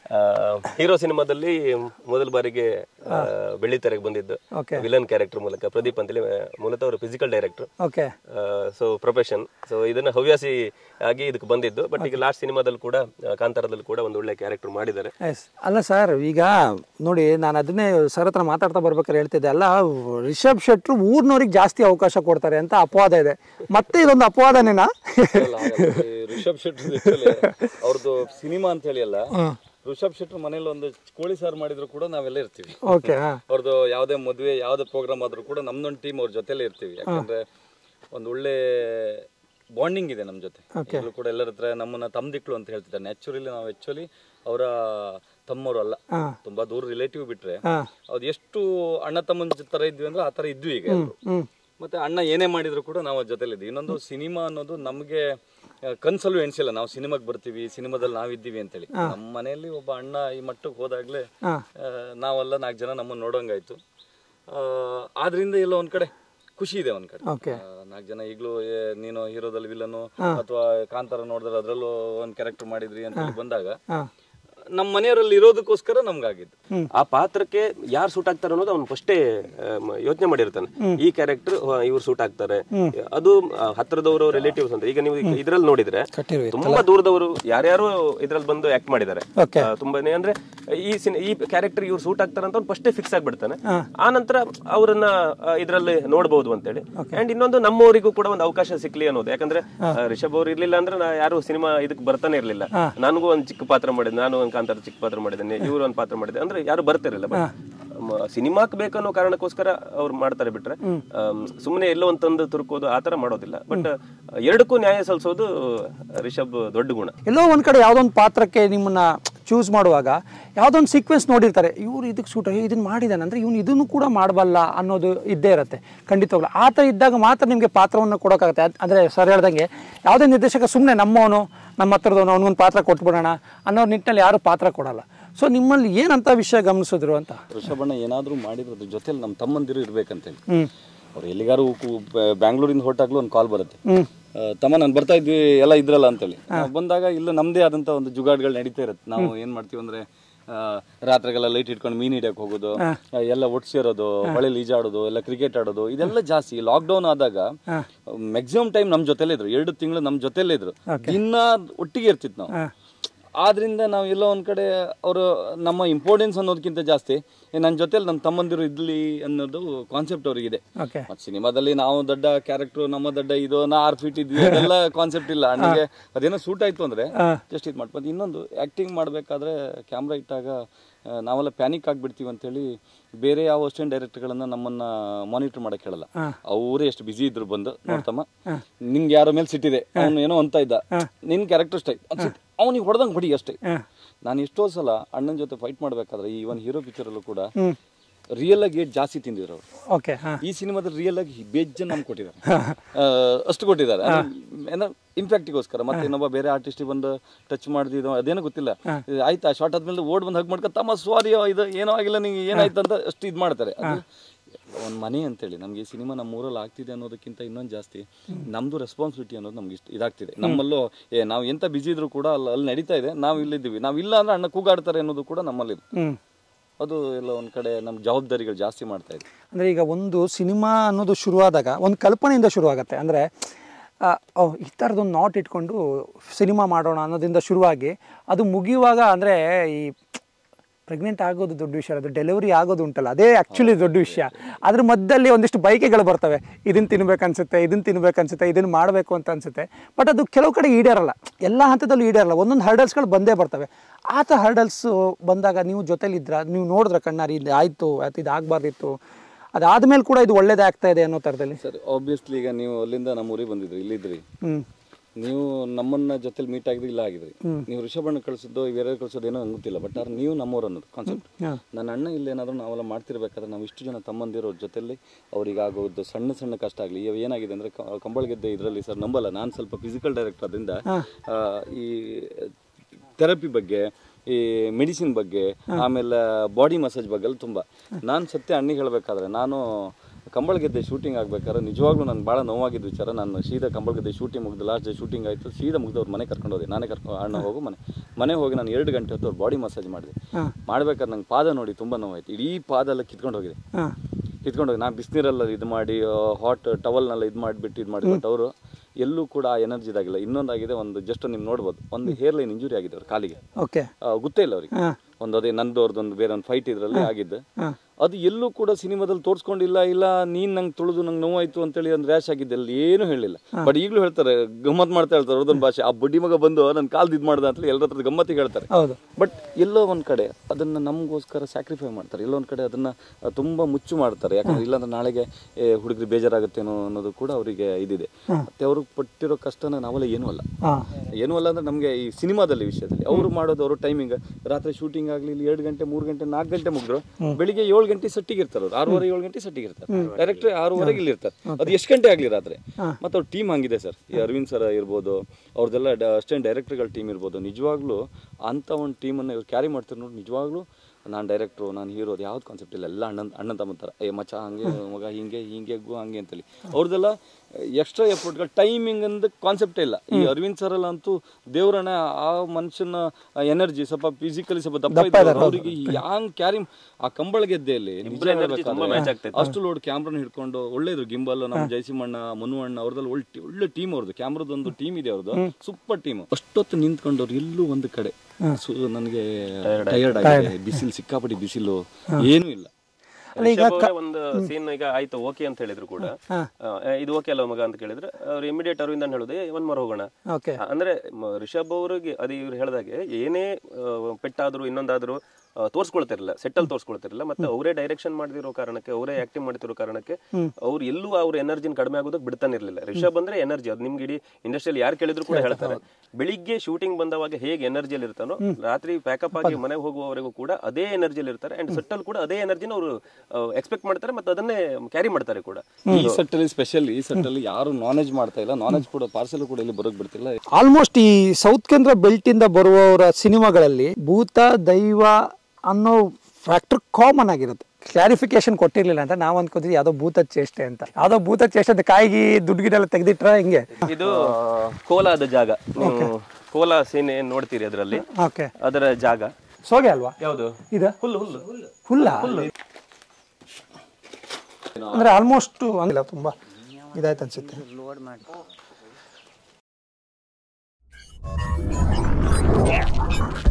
ಹೀರೋ ಸಿನಿಮಾದಲ್ಲಿ ಮೊದಲ ಬಾರಿಗೆ ಆ, ಬೆಳ್ಳಿ ತೆರೆಗೆ ಬಂದಿದ್ದು Okay. ವಿಲನ್ ಕ್ಯಾರೆಕ್ಟರ್ ಮೂಲಕ ಪ್ರದೀಪ್ ಅಂತೇಳಿ ಆ, ಮೂಲತಃ ಅವರು physical director okay so profession so ಇದನ್ನ ಹವ್ಯಾಸಿ ಆಗಿ ಇದಕ್ಕೆ ಬಂದಿದ್ದು ಬಟ್ ಈಗ ಲಾಸ್ಟ್ ಸಿನಿಮಾದಲ್ಲಿ ಕೂಡ ಆ, ಕಾಂತಾರದಲ್ಲಿ ಕೂಡ ಒಂದು ಒಳ್ಳೆ ಕ್ಯಾರೆಕ್ಟರ್ ಮಾಡಿದ್ದಾರೆ ಎಸ್ ಅಲ್ಲ ಸರ್ ಈಗ ನೋಡಿ ನಾನು ಅದನ್ನೇ ಸರ್ ಹತ್ರ ಮಾತಾಡ್ತಾ ಬರ್ಬೇಕಾದ್ರೆ ಹೇಳ್ತಿದ್ದೆ ಅಲ್ಲ ರಿಷಬ್ ಶೆಟ್ರು ಊರ್ನವ್ರಿಗೆ ಜಾಸ್ತಿ ಅವಕಾಶ ಕೊಡ್ತಾರೆ ಅಂತ ಅಪವಾದ ಇದೆ ಮತ್ತೆ ಇದೊಂದು ಅಪವಾದನೇನಾ ಅಲ್ಲ, ಹಾಗಲ್ಲ. ಈ ರಿಷಬ್ ಶೆಟ್ಟಿ ಅವ್ರದ್ದು ಸಿನಿಮಾ ಅಂತ ಹೇಳಿ ಅಲ್ಲ ರಿಷಬ್ ಶೆಟ್ರ್ ಮನೇಲಿ ಒಂದು ಕೋಳಿ ಸಾರು ಮಾಡಿದ್ರು ಕೂಡ ನಾವೆಲ್ಲ ಇರ್ತೀವಿ ಓಕೆ ಹಾಂ ಅವ್ರದ್ದು ಯಾವುದೇ ಮದುವೆ ಯಾವುದೇ ಪ್ರೋಗ್ರಾಮ್ ಆದ್ರೂ ಕೂಡ ನಮ್ದೊಂದು ಟೀಮ್ ಅವ್ರ ಜೊತೆಲೇ ಇರ್ತೀವಿ ಯಾಕಂದ್ರೆ ಒಂದು ಒಳ್ಳೆ ಬಾಂಡಿಂಗ್ ಇದೆ ನಮ್ಮ ಜೊತೆ ಈಗಲೂ ಕೂಡ ಎಲ್ಲರ ಹತ್ರ ನಮ್ಮನ್ನ ತಮ್ಮದಿಕ್ಳು ಅಂತ ಹೇಳ್ತಿದ್ದಾರೆ ನ್ಯಾಚುರಲಿ ನಾವು ಆಕ್ಚುಲಿ ಅವರ ತಮ್ಮವರು ಅಲ್ಲ ತುಂಬಾ ದೂರ ರಿಲೇಟಿವ್ ಬಿಟ್ರೆ ಹಾಂ ಅದು ಎಷ್ಟು ಅಣ್ಣ ತಮ್ಮನ ತರ ಇದ್ವಿ ಅಂದ್ರೆ ಆ ತರ ಇದ್ವಿ ಈಗ ಎಲ್ರು. ಹ್ಞೂ ಮತ್ತೆ ಅಣ್ಣ ಏನೇ ಮಾಡಿದ್ರು ಕೂಡ ನಾವು ಅದ್ರ ಜೊತೆಲಿದ್ವಿ ಇನ್ನೊಂದು ಸಿನಿಮಾ ಅನ್ನೋದು ನಮಗೆ ಕನ್ಸಲ್ಲೂ ಎಣಿಸಿಲ್ಲ ನಾವು ಸಿನಿಮಾಗೆ ಬರ್ತೀವಿ ಸಿನಿಮಾದಲ್ಲಿ ನಾವಿದ್ದೀವಿ ಅಂತೇಳಿ ನಮ್ಮ ಮನೆಯಲ್ಲಿ ಒಬ್ಬ ಅಣ್ಣ ಈ ಮಟ್ಟಕ್ಕೆ ಹೋದಾಗ್ಲೇ ಆ, ನಾವೆಲ್ಲ ನಾಲ್ಕು ಜನ ನಮ್ಮನ್ನ ನೋಡೋಂಗಾಯ್ತು ಆ, ಆದ್ರಿಂದ ಎಲ್ಲ ಒಂದ್ ಕಡೆ ಖುಷಿ ಇದೆ ಒಂದ್ ಕಡೆ ಓಕೆ ನಾಲ್ಕು ಜನ ಈಗಲೂ ನೀನು ಹೀರೋದಲ್ಲಿ ವಿಲನು ಅಥವಾ ಕಾಂತಾರ ನೋಡಿದ್ರೆ ಅದರಲ್ಲೂ ಒಂದು ಕ್ಯಾರೆಕ್ಟರ್ ಮಾಡಿದ್ರಿ ಅಂತ ಹೇಳಿ ಬಂದಾಗ ನಮ್ಮ ಮನೆಯವರಲ್ಲಿ ಇರೋದಕ್ಕೋಸ್ಕರ ನಮ್ಗಾಗಿದ್ದು ಆ ಪಾತ್ರಕ್ಕೆ ಯಾರು ಸೂಟ್ ಆಗ್ತಾರೆ ಅನ್ನೋದು ಅವ್ನು ಫಸ್ಟೇ ಯೋಚನೆ ಮಾಡಿರ್ತಾನೆ ಈ ಕ್ಯಾರೆಕ್ಟರ್ ಇವ್ರು ಸೂಟ್ ಆಗ್ತಾರೆ ಅದು ಆ, ಹತ್ರದವರು ರಿಲೇಟಿವ್ಸ್ ಅಂತ ಈಗ ನೀವು ಇದ್ರಲ್ಲಿ ನೋಡಿದ್ರೆ ಕಟ್ಟಿರುವೆ ತುಂಬಾ ದೂರದವರು ಯಾರ್ಯಾರು ಇದ್ರಲ್ಲಿ ಬಂದು ಆಕ್ಟ್ ಮಾಡಿದ್ದಾರೆ Okay. ಆ, ತುಂಬಾನೇ ಅಂದ್ರೆ ಈ ಸಿನ್- ಈ ಕ್ಯಾರೆಕ್ಟರ್ ಇವ್ರು ಸೂಟ್ ಆಗ್ತಾರೆ ಅಂತ ಅವ್ನು ಫಸ್ಟೇ ಫಿಕ್ಸ್ ಆಗ್ಬಿಡ್ತಾನೆ ಆ ನಂತರ ಅವರನ್ನ ಇದರಲ್ಲಿ ನೋಡಬಹುದು ಅಂತೇಳಿ ಅಂಡ್ ಇನ್ನೊಂದು ನಮ್ಮವರಿಗೂ ಕೂಡ ಒಂದು ಅವಕಾಶ ಸಿಕ್ಲಿ ಅನ್ನೋದು ಯಾಕಂದ್ರೆ ಆ, ರಿಷಬ್ ಅವ್ರು ಇರ್ಲಿಲ್ಲ ಅಂದ್ರೆ ನಾ ಯಾರು ಸಿನಿಮಾ ಇದಕ್ಕೆ ಬರ್ತಾನೆ ಇರ್ಲಿಲ್ಲ ನನಗೂ ಒಂದು ಚಿಕ್ಕ ಪಾತ್ರ ಮಾಡಿದ್ದೆ ನಾನು ಒಂದು ಕಾಂತಾರ ಚಿಕ್ಕ ಪಾತ್ರ ಮಾಡಿದ್ದೇನೆ ಇವರು ಒಂದು ಪಾತ್ರ ಮಾಡಿದ್ದೆ ಅಂದ್ರೆ ಯಾರು ಬರ್ತಿರಲಿಲ್ಲ ಬಟ್ ಸಿನಿಮಾಕ್ ಬೇಕನ್ನೋ ಕಾರಣಕ್ಕೋಸ್ಕರ ಅವ್ರು ಮಾಡ್ತಾರೆ ಬಿಟ್ರೆ ಸುಮ್ಮನೆ ಎಲ್ಲೋ ಒಂದು ತಂದು ತುರುಕೋದು ಆ ತರ ಮಾಡೋದಿಲ್ಲ ಬಟ್ ಎರಡಕ್ಕೂ ನ್ಯಾಯ ಸಲ್ಲಿಸೋದು ರಿಷಬ್ ದೊಡ್ಡ ಗುಣ ಎಲ್ಲೋ ಒಂದ್ ಕಡೆ ಯಾವುದೋ ಒಂದು ಪಾತ್ರಕ್ಕೆ ನಿಮ್ಮನ್ನ ಚೂಸ್ ಮಾಡುವಾಗ ಯಾವುದೋ ಒಂದು ಸೀಕ್ವೆನ್ಸ್ ನೋಡಿರ್ತಾರೆ ಇವ್ರು ಇದಕ್ಕೆ ಸೂಟ್ ಇದನ್ನ ಮಾಡಿದಾನೆ ಅಂದ್ರೆ ಇವ್ನು ಇದನ್ನು ಕೂಡ ಮಾಡಬಲ್ಲ ಅನ್ನೋದು ಇದ್ದೇ ಇರುತ್ತೆ ಖಂಡಿತವಾಗ್ಲು ಆ ಥರ ಇದ್ದಾಗ ಮಾತ್ರ ನಿಮಗೆ ಪಾತ್ರವನ್ನು ಕೊಡೋಕ್ಕಾಗತ್ತೆ ಅದ್- ಅಂದ್ರೆ ಸರ್ ಹೇಳ್ದಂಗೆ ಯಾವುದೇ ನಿರ್ದೇಶಕ ಸುಮ್ಮನೆ ನಮ್ಮವನು ನಮ್ಮ ಹತ್ರದವನು ಅವ್ನಿಗೊಂದು ಪಾತ್ರ ಕೊಟ್ಬಿಡೋಣ ಅನ್ನೋ ನಿಟ್ಟಿನಲ್ಲಿ ಯಾರು ಪಾತ್ರ ಕೊಡಲ್ಲ ಸೊ ನಿಮ್ಮಲ್ಲಿ ಏನಂತ ವಿಷಯ ಗಮನಿಸಿದ್ರು ಅಂತ ಋಷಭಣ್ಣ ಏನಾದರೂ ಮಾಡಿದ್ರು ಅದ್ರ ಜೊತೆಲಿ ನಮ್ಮ ತಮ್ಮಂದಿರು ಇರ್ಬೇಕಂತೇಳಿ ಅವ್ರು ಎಲ್ಲಿಗಾರು ಕು- ಬ- ಬ್ಯಾಂಗ್ಳೂರಿಂದ ಹೊರಟಾಗ್ಲೂ ಒಂದು ಕಾಲ್ ಬರುತ್ತೆ ಆ, ತಮ್ಮ ನಾನು ಬರ್ತಾ ಇದ್ವಿ ಎಲ್ಲ ಇದ್ರಲ್ಲ ಅಂತೇಳಿ ನಾವ್ ಬಂದಾಗ ಇಲ್ಲ ನಮ್ದೇ ಆದಂತ ಒಂದು ಜುಗಾಡ್ಗಳು ನಡೀತಾ ಇರುತ್ತೆ ನಾವು ಏನ್ ಮಾಡ್ತೀವಿ ಅಂದ್ರೆ ಆ, ರಾತ್ರಿಗೆಲ್ಲ ಲೈಟ್ ಇಟ್ಕೊಂಡು ಮೀನ್ ಹಿಡಿಯಕ್ ಹೋಗೋದು ಆ, ಎಲ್ಲ ಒಟ್ಟು ಸೇರೋದು ಹೊಳೆಲಿ ಈಜಾಡೋದು ಎಲ್ಲ ಕ್ರಿಕೆಟ್ ಆಡೋದು ಇದೆಲ್ಲ ಜಾಸ್ತಿ ಲಾಕ್ಡೌನ್ ಆದಾಗ ಮ್ಯಾಕ್ಸಿಮಮ್ ಟೈಮ್ ನಮ್ ಜೊತೆಲೇ ಇದ್ರು ಎರಡು ತಿಂಗಳು ನಮ್ ಜೊತೆಲೇ ಇದ್ರು ದಿನ ಒಟ್ಟಿಗೆ ಇರ್ತಿತ್ತು ನಾವು ಆದ್ರಿಂದ ನಾವು ಎಲ್ಲೋ ಒಂದ್ ಕಡೆ ಅವರು ನಮ್ಮ ಇಂಪಾರ್ಟೆನ್ಸ್ ಅನ್ನೋದಕ್ಕಿಂತ ಜಾಸ್ತಿ ನನ್ನ ಜೊತೆಲಿ ನಮ್ಮ ತಮ್ಮಂದಿರು ಇದ್ಲಿ ಅನ್ನೋದು ಕಾನ್ಸೆಪ್ಟ್ ಅವ್ರಿಗಿದೆ ಓಕೆ ಮತ್ತೆ ಸಿನಿಮಾದಲ್ಲಿ ನಾವು ದೊಡ್ಡ ಕ್ಯಾರೆಕ್ಟರ್ ನಮ್ಮ ದೊಡ್ಡ ಇದು ನಾ ಆರ್ ಫೀಟ್ ಇದ್ವಿ ಅದೆಲ್ಲ ಕಾನ್ಸೆಪ್ಟ್ ಇಲ್ಲ ಅಣ್ಣಗೆ ಅದೇನೋ ಸೂಟ್ ಆಯ್ತು ಅಂದ್ರೆ ಜಸ್ಟ್ ಇದು ಮಾಡ್ಬೋದು ಇನ್ನೊಂದು ಆಕ್ಟಿಂಗ್ ಮಾಡ್ಬೇಕಾದ್ರೆ ಕ್ಯಾಮ್ರಾ ಇಟ್ಟಾಗ ಆ, ನಾವೆಲ್ಲ ಪ್ಯಾನಿಕ್ ಆಗ್ಬಿಡ್ತೀವಿ ಅಂತೇಳಿ ಬೇರೆ ಯಾವ ಅಸಿಸ್ಟೆಂಟ್ ಡೈರೆಕ್ಟರ್ಗಳನ್ನ ನಮ್ಮನ್ನ ಮಾನಿಟರ್ ಮಾಡಕ್ ಹೇಳಲ್ಲ ಅವರೇ ಎಷ್ಟು ಬಿಸಿ ಇದ್ರು ಬಂದು ನೋಡ್ತಮ್ಮ ನಿಂಗೆ ಯಾರ ಮೇಲೆ ಸಿಟ್ಟಿದೆ ಅವನು ಏನೋ ಅಂತ ಇದ್ದ ನಿನ್ ಕ್ಯಾರೆಕ್ಟರ್ ಸ್ಟೈಲ್ ಅವನಿಗೆ ಹೊಡೆದಂಗೆ ಹೊಡಿ ಅಷ್ಟೇ ನಾನು ಎಷ್ಟೋ ಸಲ ಅಣ್ಣನ ಜೊತೆ ಫೈಟ್ ಮಾಡ್ಬೇಕಾದ್ರೆ ಈ ಒಂದು ಹೀರೋ ಪಿಕ್ಚರ್ ಅಲ್ಲೂ ಕೂಡ ರಿಯಲ್ ಆಗಿ ಏಟ್ ಜಾಸ್ತಿ ತಿಂದಿದ್ರು ಅವ್ರು ಓಕೆ ಹಾಂ ಈ ಸಿನಿಮಾದಲ್ಲಿ ರಿಯಲ್ ಆಗಿ ಬೇಜನ್ ನಮ್ಗೆ ಕೊಟ್ಟಿದ್ದಾರೆ ಆ, ಅಷ್ಟು ಕೊಟ್ಟಿದ್ದಾರೆ ಇಂಪ್ಯಾಕ್ಟಿಗೋಸ್ಕರ ಮತ್ತೆ ಇನ್ನೊಬ್ಬ ಬೇರೆ ಆರ್ಟಿಸ್ಟ್ ಬಂದು ಟಚ್ ಮಾಡಿದ್ದು ಅದೇನೋ ಗೊತ್ತಿಲ್ಲ ಇದು ಆಯ್ತಾ ಶಾರ್ಟ್ ಆದ್ಮೇಲೆ ಓಡ್ ಬಂದು ಹಗ್ ಮಾಡ್ಕೊಂಡು ತಮ್ಮ ಸಾರಿ ಇದು ಏನೋ ಆಗಿಲ್ಲ ನಿಂಗೆ ಏನಾಯ್ತು ಅಂತ ಅಷ್ಟು ಇದು ಮಾಡ್ತಾರೆ ಅದು ಒಂದು ಮನೆ ಅಂತೇಳಿ ನಮ್ಗೆ ಈ ಸಿನಿಮಾ ನಮ್ಮ ಊರಲ್ಲಿ ಆಗ್ತಿದೆ ಅನ್ನೋದಕ್ಕಿಂತ ಇನ್ನೊಂದು ಜಾಸ್ತಿ ನಮ್ದು ರೆಸ್ಪಾನ್ಸಿಬಿಲಿಟಿ ಅನ್ನೋದು ನಮ್ಗೆ ಇಷ್ಟ ಇದಾಗ್ತಿದೆ ನಮ್ಮಲ್ಲೂ ಏ ನಾವು ಎಂತ ಬಿಜಿ ಇದ್ರು ಕೂಡ ಅಲ್ಲಿ ಅಲ್ಲಿ ನಡೀತಾ ಇದೆ ನಾವು ಇಲ್ಲಿದ್ದೀವಿ ನಾವು ಇಲ್ಲ ಅಂದ್ರೆ ಅಣ್ಣ ಕೂಗಾಡ್ತಾರೆ ಅನ್ನೋದು ಕೂಡ ನಮ್ಮಲ್ಲಿ ಹ್ಞೂ ಅದು ಎಲ್ಲ ಒಂದ್ ಕಡೆ ನಮ್ಮ ಜವಾಬ್ದಾರಿಗಳು ಜಾಸ್ತಿ ಮಾಡ್ತಾ ಇದೆ ಅಂದರೆ ಈಗ ಒಂದು ಸಿನಿಮಾ ಅನ್ನೋದು ಶುರುವಾದಾಗ ಒಂದು ಕಲ್ಪನೆಯಿಂದ ಶುರುವಾಗತ್ತೆ ಅಂದರೆ ಈ ಥರದೊಂದು ನಾಟ್ ಇಟ್ಕೊಂಡು ಸಿನಿಮಾ ಮಾಡೋಣ ಅನ್ನೋದ್ರಿಂದ ಶುರುವಾಗಿ ಅದು ಮುಗಿಯುವಾಗ ಅಂದರೆ ಈ ಪ್ರೆಗ್ನೆಂಟ್ ಆಗೋದು ದೊಡ್ಡ ವಿಷಯ ಅದು ಡೆಲಿವರಿ ಆಗೋದು ಉಂಟಲ್ಲ ಅದೇ ಆ್ಯಕ್ಚುಲಿ ದೊಡ್ಡ ವಿಷಯ ಅದ್ರ ಮಧ್ಯದಲ್ಲಿ ಒಂದಿಷ್ಟು ಬೈಕೆಗಳು ಬರ್ತವೆ ಇದನ್ನು ತಿನ್ಬೇಕನ್ಸುತ್ತೆ ಇದನ್ನು ತಿನ್ಬೇಕನ್ಸುತ್ತೆ ಇದನ್ನು ಮಾಡಬೇಕು ಅಂತ ಅನ್ಸುತ್ತೆ ಬಟ್ ಅದು ಕೆಲವು ಕಡೆ ಈಡೇರಲ್ಲ ಎಲ್ಲ ಹಂತದಲ್ಲೂ ಈಡೇರಲ್ಲ ಒಂದೊಂದು ಹರ್ಡಲ್ಸ್ಗಳು ಬಂದೇ ಬರ್ತವೆ ಆ ಥರ ಹರ್ಡಲ್ಸು ಬಂದಾಗ ನೀವು ಜೊತೆಲಿದ್ರ ನೀವು ನೋಡಿದ್ರ ಕಣ್ಣಾರಿ ಇದು ಆಯಿತು ಅದು ಇದು ಆಗಬಾರ್ದಿತ್ತು ಅದಾದ್ಮೇಲೆ ಕೂಡ ಇದು ಒಳ್ಳೇದೇ ಆಗ್ತಾ ಇದೆ ಅನ್ನೋ ಥರದಲ್ಲಿ ಸರ್ ಆಬ್ವಿಯಸ್ಲಿ ಈಗ ನೀವು ಅಲ್ಲಿಂದ ನಮ್ಮ ಊರಿಗೆ ಬಂದಿದ್ರಿ ಇಲ್ಲಿದ್ರಿ ಹ್ಞೂ ನೀವು ನಮ್ಮನ್ನ ಜೊತೆಲಿ ಮೀಟ್ ಆಗಿದ್ರಿ ಇಲ್ಲ ಆಗಿದ್ರಿ ನೀವು ಋಷಭಣ್ಣ ಕಳಿಸಿದ್ದು ಬೇರೆ ಕಳಿಸೋದು ಏನೋ ನಂಗೆ ಗೊತ್ತಿಲ್ಲ ಬಟ್ ಅವ್ರು ನೀವು ನಮ್ಮವ್ರು ಅನ್ನೋದು ಕಾನ್ಸೆಪ್ಟ್ ನನ್ನ ಅಣ್ಣ ಇಲ್ಲೇನಾದ್ರೂ ನಾವೆಲ್ಲ ಮಾಡ್ತಿರ್ಬೇಕಾದ್ರೆ ನಾವು ಇಷ್ಟು ಜನ ತಮ್ಮಂದಿರೋ ಜೊತೆಲಿ ಅವ್ರಿಗೆ ಆಗೋದು ಸಣ್ಣ ಸಣ್ಣ ಕಷ್ಟ ಆಗಲಿ ಇವಾಗ ಏನಾಗಿದೆ ಅಂದರೆ ಕಂಬಳಗೆದ್ದೆ ಇದರಲ್ಲಿ ಸರ್ ನಂಬಲ್ಲ ನಾನು ಸ್ವಲ್ಪ ಫಿಸಿಕಲ್ ಡೈರೆಕ್ಟರ್ ಅದರಿಂದ ಆ, ಈ ಥೆರಪಿ ಬಗ್ಗೆ ಈ ಮೆಡಿಸಿನ್ ಬಗ್ಗೆ ಆಮೇಲೆ ಬಾಡಿ ಮಸಾಜ್ ಬಗ್ಗೆ ಎಲ್ಲ ತುಂಬ ನಾನು ಸತ್ಯ ಅಣ್ಣಿಗೆ ಹೇಳಬೇಕಾದ್ರೆ ನಾನು ಕಂಬಳಗೆದ್ದೆ ಶೂಟಿಂಗ್ ಆಗ್ಬೇಕಾದ್ರೆ ನಿಜವಾಗ್ಲೂ ನಾನು ಭಾಳ ನೋವಾಗಿದ್ದ ವಿಚಾರ ನಾನು ಸೀದಾ ಕಂಬಳಗೆದ್ದೆ ಶೂಟಿಂಗ್ ಮುಗಿದು ಲಾಸ್ಟ್ ಡೇ ಶೂಟಿಂಗ್ ಆಯಿತು ಸೀದಾ ಮುಗಿದು ಅವ್ರ ಮನೆ ಕರ್ಕೊಂಡು ಹೋದೆ ನಾನೇ ಕರ್ಕೊಂಡು ಅಣ್ಣ ಹೋಗು ಮನೆ ಮನೆ ಹೋಗಿ ನಾನು ಎರಡು ಗಂಟೆ ಹೊತ್ತು ಅವ್ರ ಬಾಡಿ ಮಸಾಜ್ ಮಾಡಿದೆ ಮಾಡ್ಬೇಕಾದ್ರೆ ನಂಗೆ ಪಾದ ನೋಡಿ ತುಂಬ ನೋವಾಯ್ತು ಇಡೀ ಪಾದ ಎಲ್ಲ ಕಿತ್ಕೊಂಡು ಹೋಗಿದೆ ಹಾಂ ಕಿತ್ಕೊಂಡು ಹೋಗಿ ನಾನು ಬಿಸಿನೀರೆಲ್ಲ ಇದು ಮಾಡಿ ಹಾಟ್ ಟವಲ್ನೆಲ್ಲ ಇದು ಮಾಡಿಬಿಟ್ಟು ಇದು ಮಾಡಿ ಬಟ್ ಅವರು ಎಲ್ಲೂ ಕೂಡ ಆ ಎನರ್ಜಿ ಇದಾಗಿಲ್ಲ ಇನ್ನೊಂದಾಗಿದೆ ಒಂದು ಜಸ್ಟ್ ನೀವು ನೋಡ್ಬೋದು ಒಂದು ಹೇರ್ ಲೈನ್ ಇಂಜುರಿ ಆಗಿದೆ ಅವ್ರ ಕಾಲಿಗೆ ಓಕೆ ಆ, ಗೊತ್ತೇ ಇಲ್ಲ ಅವ್ರಿಗೆ ಒಂದು ಅದೇ ನಂದು ಅವ್ರದ್ದೊಂದು ಬೇರೆ ಒಂದು ಫೈಟ್ ಇದರಲ್ಲಿ ಆಗಿದ್ದು ಅದು ಎಲ್ಲೂ ಕೂಡ ಸಿನಿಮಾದಲ್ಲಿ ತೋರಿಸ್ಕೊಂಡಿಲ್ಲ ಇಲ್ಲ ನೀನ್ ನಂಗೆ ತುಳಿದು ನಂಗೆ ನೋವಾಯ್ತು ಅಂತೇಳಿ ಒಂದು ರ್ಯಾಶ್ ಆಗಿದ್ದೆ ಅಲ್ಲಿ ಏನು ಹೇಳಿಲ್ಲ ಬಟ್ ಈಗಲೂ ಹೇಳ್ತಾರೆ ಗಮ್ಮತ್ ಮಾಡ್ತಾ ಹೇಳ್ತಾರೆ ಅವ್ರದ್ದೊಂದು ಭಾಷೆ ಆ ಬಡ್ಡಿ ಮಗ ಬಂದು ನನ್ನ ಕಾಲ್ದು ಇದು ಮಾಡ್ದ ಅಂತೇಳಿ ಎಲ್ಲರ ಹತ್ರ ಗಮ್ಮತ್ತಿಗೆ ಹೇಳ್ತಾರೆ ಹೌದು ಬಟ್ ಎಲ್ಲೋ ಒಂದ್ ಕಡೆ ಅದನ್ನ ನಮಗೋಸ್ಕರ ಸ್ಯಾಕ್ರಿಫೈ ಮಾಡ್ತಾರೆ ಎಲ್ಲೋ ಒಂದ್ ಕಡೆ ಅದನ್ನ ಆ, ತುಂಬಾ ಮುಚ್ಚು ಮಾಡ್ತಾರೆ ಯಾಕಂದ್ರೆ ಇಲ್ಲಾಂದ್ರೆ ನಾಳೆಗೆ ಹುಡುಗರು ಬೇಜಾರಾಗುತ್ತೇನೋ ಅನ್ನೋದು ಕೂಡ ಅವರಿಗೆ ಇದಿದೆ ಮತ್ತೆ ಅವ್ರಿಗೆ ಪಟ್ಟಿರೋ ಕಷ್ಟನ ನಾವೆಲ್ಲ ಏನೂ ಅಲ್ಲ ಹಾಂ ಏನೂ ಅಲ್ಲ ಅಂದ್ರೆ ನಮಗೆ ಈ ಸಿನಿಮಾದಲ್ಲಿ ವಿಷಯದಲ್ಲಿ ಅವರು ಮಾಡೋದು ಅವರು ಟೈಮಿಂಗ್ ರಾತ್ರಿ ಶೂಟಿಂಗ್ ಆಗಲಿ ಇಲ್ಲಿ ಎರಡು ಗಂಟೆ ಮೂರು ಗಂಟೆ ನಾಲ್ಕು ಗಂಟೆ ಮುಗಿದ್ರು ಬೆಳಿಗ್ಗೆ ಏಳು ಗಂಟೆ ಸೆಟ್ಟಿಗೆ ಇರ್ತಾರೆ ಅವ್ರು ಆರೂವರೆ ಏಳು ಗಂಟೆ ಸೆಟ್ಟಿಗೆ ಇರ್ತಾರೆ ಡೈರೆಕ್ಟರ್ ಆರೂವರೆಗೆ ಇಲ್ಲಿ ಇರ್ತಾರೆ ಅದು ಎಷ್ಟು ಗಂಟೆ ಆಗಲಿ ರಾತ್ರಿ ಮತ್ತು ಅವ್ರ ಟೀಮ್ ಹಂಗಿದೆ ಸರ್ ಈ ಅರವಿಂದ್ ಸರ್ ಇರ್ಬೋದು ಅವ್ರದ್ದೆಲ್ಲ ಅಸಿಸ್ಟೆಂಟ್ ಡೈರೆಕ್ಟರ್ಗಳ ಟೀಮ್ ಇರ್ಬೋದು ನಿಜವಾಗ್ಲೂ ಅಂಥ ಒಂದು ಟೀಮನ್ನು ಇವ್ರು ಕ್ಯಾರಿ ಮಾಡ್ತಾರೆ ನೋಡಿ ನಿಜವಾಗ್ಲೂ ನಾನು ಡೈರೆಕ್ಟ್ರು ನಾನು ಹೀರೋ ಅದು ಯಾವ್ದು ಕಾನ್ಸೆಪ್ಟ್ ಇಲ್ಲ ಎಲ್ಲ ಅಣ್ಣನ್ ಅಣ್ಣನ ತಮ್ಮ ಥರ ಏ ಮಚ್ಚ ಹಂಗೆ ಮಗ ಹಿಂಗೆ ಹಿಂಗೆ ಗು ಹಂಗೆ ಅಂತೇಳಿ ಅವ್ರದ್ದೆಲ್ಲ ಎಕ್ಸ್ಟ್ರಾ ಎಫರ್ಟ್ಗಳು ಟೈಮಿಂಗ್ ಅಂದ ಕಾನ್ಸೆಪ್ಟೇ ಇಲ್ಲ ಈ ಅರವಿಂದ್ ಸರ್ ಎಲ್ಲ ಅಂತೂ ದೇವ್ರನ್ನ ಆ ಮನುಷ್ಯನ ಎನರ್ಜಿ ಸ್ವಲ್ಪ ಫಿಸಿಕಲಿ ಸ್ವಲ್ಪ ದಪ್ಪ ಇದ್ದಾರೆ ಅವರಿಗೆ ಹ್ಯಾಂಗ್ ಕ್ಯಾರಿ ಆ ಕಂಬಳ ಗೆದ್ದೆಯಲ್ಲಿ ನಿಜ ಹೇಳ್ಬೇಕಾದ್ರೆ ಅಷ್ಟು ಲೋಡ್ ಕ್ಯಾಮ್ರಾನ ಹಿಡ್ಕೊಂಡು ಒಳ್ಳೇದು ಗಿಂಬಲ್ ನಮ್ಮ ಜಯಸಿಂಹಣ್ಣ ಮನು ಅಣ್ಣ ಅವ್ರದ್ದೆಲ್ಲ ಒಳ್ಳೆ ಒಳ್ಳೆ ಟೀಮ್ ಅವ್ರದ್ದು ಕ್ಯಾಮ್ರಾದೊಂದು ಟೀಮ್ ಇದೆ ಅವ್ರದ್ದು ಸೂಪರ್ ಟೀಮ್ ಅಷ್ಟೊತ್ತು ನಿಂತ್ಕೊಂಡವ್ರು ಎಲ್ಲೂ ಒಂದು ಕಡೆ ಸೊ ನನಗೆ ಟಯರ್ಡ್ ಆಗಿದೆ ಬಿಸಿಲು ಸಿಕ್ಕಾಪಟ್ಟಿ ಬಿಸಿಲು ಏನೂ ಇಲ್ಲ ರಿಷಬ್ ಅವ್ರೆ ಒಂದು ಸೀನ್ ಈಗ ಆಯ್ತು ಓಕೆ ಅಂತ ಹೇಳಿದ್ರು ಕೂಡ ಆ, ಇದು ಓಕೆ ಅಲ್ಲ ಮಗ ಅಂತ ಕೇಳಿದ್ರೆ ಅವ್ರು ಇಮಿಡಿಯೇಟ್ ಅರವಿಂದ ಹೇಳುದು "ಏ, ಒಂದ್ ಮರ ಹೋಗೋಣ ಓಕೆ ಆ, ಅಂದ್ರೆ ಮ- ರಿಷಬ್ ಅವ್ರಿಗೆ ಅದು ಇವ್ರು ಹೇಳ್ದಾಗೆ ಏನೇ ಆ, ಪೆಟ್ಟಾದ್ರು ಇನ್ನೊಂದಾದ್ರು ಆ, ತೋರ್ಸ್ಕೊಳ್ತಿರ್ಲಿಲ್ಲ ಸೆಟ್ಟಲ್ ತೋರ್ಸ್ಕೊಳ್ತಿರ್ಲಿಲ್ಲ ಮತ್ತೆ ಅವರೇ ಡೈರೆಕ್ಷನ್ ಮಾಡ್ತಿರೋ ಕಾರಣಕ್ಕೆ ಅವರೇ ಆಕ್ಟಿಂಗ್ ಮಾಡ್ತಿರೋ ಕಾರಣಕ್ಕೆ ಅವ್ರು ಎಲ್ಲೂ ಅವ್ರ ಎನರ್ಜಿನ ಕಡಿಮೆ ಆಗೋದಕ್ಕೆ ಬಿಡ್ತಾನೆ ಇರ್ಲಿಲ್ಲ ರಿಷಬ್ ಅಂದ್ರೆ ಎನರ್ಜಿ ಅದು ನಿಮ್ಗೆ ಇಡೀ ಇಂಡಸ್ಟ್ರಿಯಲ್ಲಿ ಯಾರು ಕೇಳಿದ್ರು ಕೂಡ ಹೇಳ್ತಾರೆ ಬೆಳಿಗ್ಗೆ ಶೂಟಿಂಗ್ ಬಂದವಾಗ ಹೇಗೆ ಎನರ್ಜಿಯಲ್ಲಿ ಇರ್ತಾನೋ ರಾತ್ರಿ ಪ್ಯಾಕಪ್ ಆಗಿ ಮನೆಗೆ ಹೋಗುವವರೆಗೂ ಕೂಡ ಅದೇ ಎನರ್ಜಿಯಲ್ಲಿ ಇರ್ತಾರೆ ಅಂಡ್ ಸೆಟ್ಟಲ್ ಕೂಡ ಅದೇ ಎನರ್ಜಿನ ಅವರು ಎಕ್ಸ್ಪೆಕ್ಟ್ ಮಾಡ್ತಾರೆ ಮತ್ತೆ ಅದನ್ನೇ ಕ್ಯಾರಿ ಮಾಡ್ತಾರೆ ಕೂಡ ಈ ಸೆಟ್ಟಲ್ಲಿ ಸ್ಪೆಷಲ್ ಈ ಸೆಟ್ಟಲ್ಲಿ ಯಾರು ನಾನ್ ವೆಜ್ ಮಾಡ್ತಾ ಇಲ್ಲ ನಾನ್ ವೆಜ್ ಕೂಡ ಪಾರ್ಸಲ್ ಕೂಡ ಇಲ್ಲಿ ಬರೋಕ್ ಬಿಡ್ತಿಲ್ಲ ಆಲ್ಮೋಸ್ಟ್ ಈ ಸೌತ್ ಕೇಂದ್ರ ಬೆಲ್ಟ್ ಇಂದ ಬರುವವರ ಸಿನಿಮಾಗಳಲ್ಲಿ ಭೂತ ದೈವ ಅನ್ನೋ ಫ್ಯಾಕ್ಟರ್ ಕಾಮನ್ ಆಗಿರುತ್ತೆ ಕ್ಲಾರಿಫಿಕೇಶನ್ ಕೊಟ್ಟಿರ್ಲಿಲ್ಲ ಅಂತ ನಾವು ಅನ್ಕೋತೀವಿ ಯಾವ್ದೋ ಭೂತ ಚೇಷ್ಟೆ ಅಂತ ಯಾವ್ದೋ ಭೂತ ಚೇಷ್ಟೆ ಅಂತ ಕಾಯಿಗೆ ದುಡ್ಡು ಗಿಡ ಎಲ್ಲ ತೆಗ್ದಿಟ್ರ ಹಿಂಗೆ ಇದು ಕೋಲಾದ ಜಾಗ ನೀವು ಕೋಲಾ ಸೀನ್ ಏನ್ ನೋಡ್ತೀರಿ ಅದರಲ್ಲಿ ಓಕೆ ಅದರ ಜಾಗ ಸೋಗೆ ಅಲ್ವಾ ಯಾವುದು ಇದ ಹುಲ್ಲು ಹುಲ್ಲು ಹುಲ್ಲ ಅಂದ್ರೆ ಆಲ್ಮೋಸ್ಟ್ ಅಂದ್ರೆ ತುಂಬಾ ಇದಾಯ್ತು ಅನ್ಸುತ್ತೆ ಲೋಡ್ ಮಾಡಿ